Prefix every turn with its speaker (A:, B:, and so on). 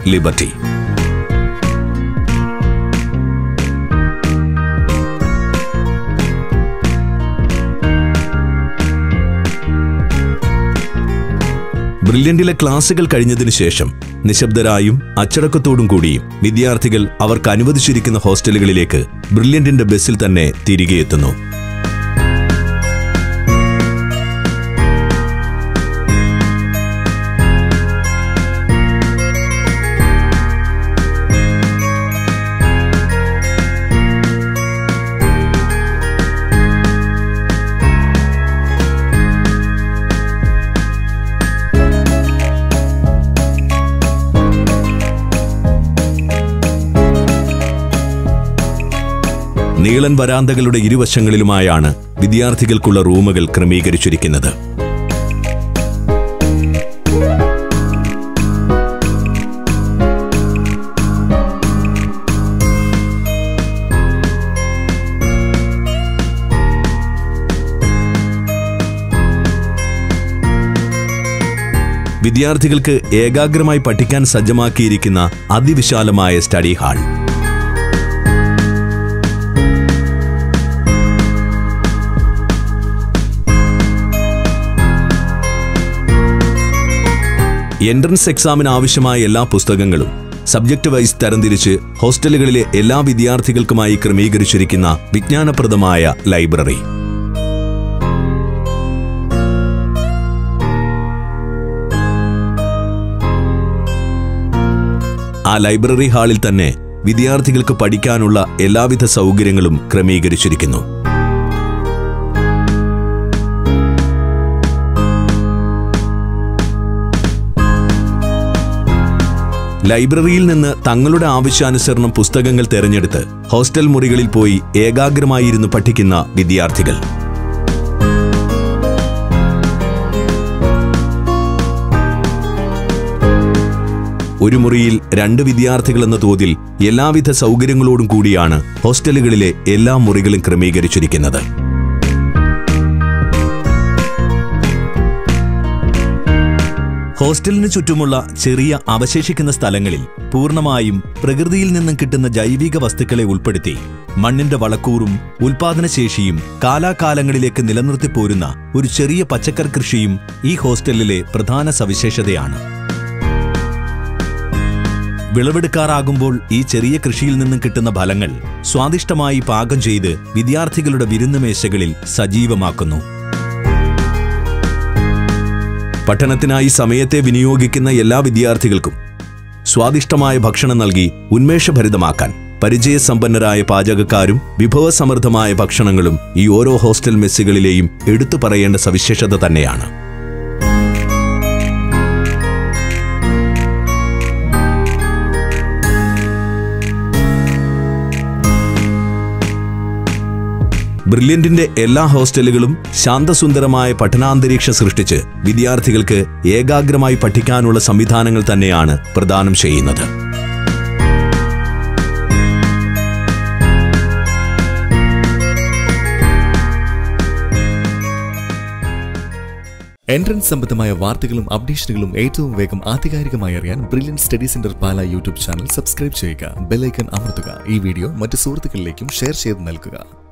A: liberty ബ്രില്യന്റിലെ ക്ലാസുകൾ കഴിഞ്ഞതിനു ശേഷം നിശബ്ദരായും അച്ചടക്കത്തോടും കൂടിയും വിദ്യാർത്ഥികൾ അവർക്ക് അനുവദിച്ചിരിക്കുന്ന ഹോസ്റ്റലുകളിലേക്ക് ബ്രില്യന്റിന്റെ ബസ്സിൽ തന്നെ തിരികെ എത്തുന്നു നീളൻ വരാന്തകളുടെ ഇരുവശങ്ങളിലുമായാണ് വിദ്യാർത്ഥികൾക്കുള്ള റൂമുകൾ ക്രമീകരിച്ചിരിക്കുന്നത് വിദ്യാർത്ഥികൾക്ക് ഏകാഗ്രമായി പഠിക്കാൻ സജ്ജമാക്കിയിരിക്കുന്ന അതിവിശാലമായ സ്റ്റഡി ഹാൾ എൻട്രൻസ് എക്സാമിന് ആവശ്യമായ എല്ലാ പുസ്തകങ്ങളും സബ്ജക്ട് വൈസ് തരംതിരിച്ച് ഹോസ്റ്റലുകളിലെ എല്ലാ വിദ്യാർത്ഥികൾക്കുമായി ക്രമീകരിച്ചിരിക്കുന്ന വിജ്ഞാനപ്രദമായ ലൈബ്രറി ആ ലൈബ്രറി ഹാളിൽ തന്നെ വിദ്യാർത്ഥികൾക്ക് പഠിക്കാനുള്ള എല്ലാവിധ സൗകര്യങ്ങളും ക്രമീകരിച്ചിരിക്കുന്നു ലൈബ്രറിയിൽ നിന്ന് തങ്ങളുടെ ആവശ്യാനുസരണം പുസ്തകങ്ങൾ തിരഞ്ഞെടുത്ത് ഹോസ്റ്റൽ മുറികളിൽ പോയി ഏകാഗ്രമായിരുന്നു പഠിക്കുന്ന വിദ്യാർത്ഥികൾ ഒരു മുറിയിൽ രണ്ട് വിദ്യാർത്ഥികൾ എന്ന തോതിൽ എല്ലാവിധ സൗകര്യങ്ങളോടും കൂടിയാണ് ഹോസ്റ്റലുകളിലെ എല്ലാ മുറികളും ക്രമീകരിച്ചിരിക്കുന്നത് ഹോസ്റ്റലിന് ചുറ്റുമുള്ള ചെറിയ അവശേഷിക്കുന്ന സ്ഥലങ്ങളിൽ പൂർണ്ണമായും പ്രകൃതിയിൽ നിന്നും കിട്ടുന്ന ജൈവിക വസ്തുക്കളെ ഉൾപ്പെടുത്തി മണ്ണിന്റെ വളക്കൂറും ഉൽപാദനശേഷിയും കാലാകാലങ്ങളിലേക്ക് നിലനിർത്തി പോരുന്ന ഒരു ചെറിയ പച്ചക്കർ കൃഷിയും ഈ ഹോസ്റ്റലിലെ പ്രധാന സവിശേഷതയാണ് വിളവെടുക്കാറാകുമ്പോൾ ഈ ചെറിയ കൃഷിയിൽ നിന്നും കിട്ടുന്ന ഫലങ്ങൾ സ്വാദിഷ്ടമായി പാകം ചെയ്ത് വിദ്യാർത്ഥികളുടെ വിരുന്ന് മേശകളിൽ സജീവമാക്കുന്നു പഠനത്തിനായി സമയത്തെ വിനിയോഗിക്കുന്ന എല്ലാ വിദ്യാർത്ഥികൾക്കും സ്വാദിഷ്ടമായ ഭക്ഷണം നൽകി ഉന്മേഷഭരിതമാക്കാൻ പരിചയസമ്പന്നരായ പാചകക്കാരും വിഭവസമൃദ്ധമായ ഭക്ഷണങ്ങളും ഈ ഓരോ ഹോസ്റ്റൽ മെസ്സുകളിലെയും എടുത്തു പറയേണ്ട സവിശേഷത തന്നെയാണ് ബ്രില്യന്റിന്റെ എല്ലാ ഹോസ്റ്റലുകളും ശാന്തസുന്ദരമായ പഠനാന്തരീക്ഷം സൃഷ്ടിച്ച് വിദ്യാർത്ഥികൾക്ക് ഏകാഗ്രമായി പഠിക്കാനുള്ള സംവിധാനങ്ങൾ തന്നെയാണ് പ്രദാനം ചെയ്യുന്നത്
B: എൻട്രൻസ് സംബന്ധമായ വാർത്തകളും അപ്ഡേഷനുകളും ഏറ്റവും വേഗം ആധികാരികമായി അറിയാൻ brilliant study centre Pala YouTube channel subscribe ചെയ്യുക ബെല്ലൈക്കൺ അമർത്തുക ഈ വീഡിയോ മറ്റ് സുഹൃത്തുക്കളിലേക്കും ഷെയർ ചെയ്ത് നൽകുക